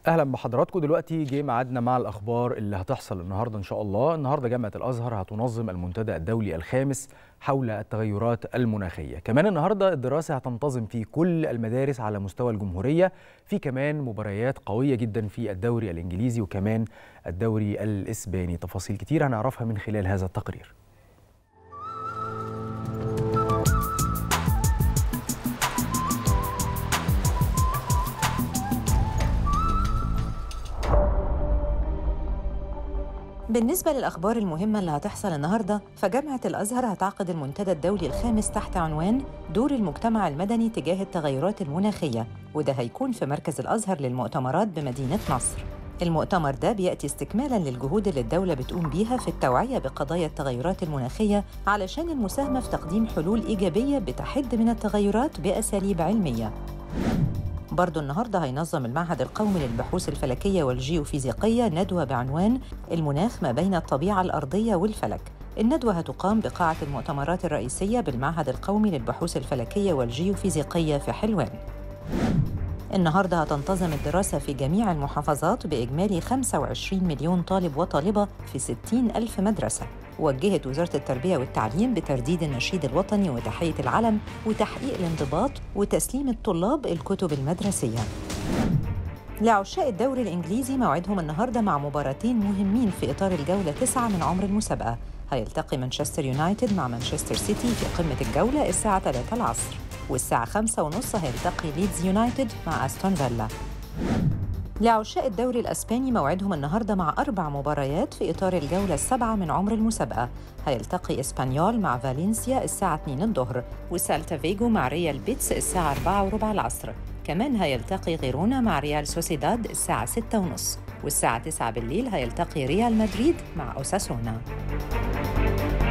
اهلا بحضراتكم دلوقتي جه ميعادنا مع الاخبار اللي هتحصل النهارده ان شاء الله النهارده جامعه الازهر هتنظم المنتدى الدولي الخامس حول التغيرات المناخيه كمان النهارده الدراسه هتنتظم في كل المدارس على مستوى الجمهوريه في كمان مباريات قويه جدا في الدوري الانجليزي وكمان الدوري الاسباني تفاصيل كتير هنعرفها من خلال هذا التقرير بالنسبة للأخبار المهمة اللي هتحصل النهاردة فجامعة الأزهر هتعقد المنتدى الدولي الخامس تحت عنوان دور المجتمع المدني تجاه التغيرات المناخية وده هيكون في مركز الأزهر للمؤتمرات بمدينة نصر المؤتمر ده بيأتي استكمالاً للجهود اللي الدولة بتقوم بيها في التوعية بقضايا التغيرات المناخية علشان المساهمة في تقديم حلول إيجابية بتحد من التغيرات بأساليب علمية برضو النهارده هينظم المعهد القومي للبحوث الفلكيه والجيوفيزيقيه ندوه بعنوان المناخ ما بين الطبيعه الارضيه والفلك. الندوه هتقام بقاعه المؤتمرات الرئيسيه بالمعهد القومي للبحوث الفلكيه والجيوفيزيقيه في حلوان. النهارده هتنتظم الدراسة في جميع المحافظات بإجمالي 25 مليون طالب وطالبة في 60 ألف مدرسة وجهت وزارة التربية والتعليم بترديد النشيد الوطني وتحية العلم وتحقيق الانضباط وتسليم الطلاب الكتب المدرسية لعشاق الدوري الإنجليزي موعدهم النهاردة مع مباراتين مهمين في إطار الجولة تسعة من عمر المسابقة هيلتقي مانشستر يونايتد مع مانشستر سيتي في قمة الجولة الساعة 3 العصر والساعة 5 ونص هيلتقي ليدز يونايتد مع أستون فيلا لعشاق الدوري الأسباني موعدهم النهاردة مع أربع مباريات في إطار الجولة السابعة من عمر المسابقة هيلتقي إسبانيول مع فالنسيا الساعة 2 الظهر وسالتا فيجو مع ريال بيتس الساعة 4 وربع العصر كمان هيلتقي غيرونا مع ريال سوسيداد الساعة 6 ونص والساعة 9 بالليل هيلتقي ريال مدريد مع أوساسونا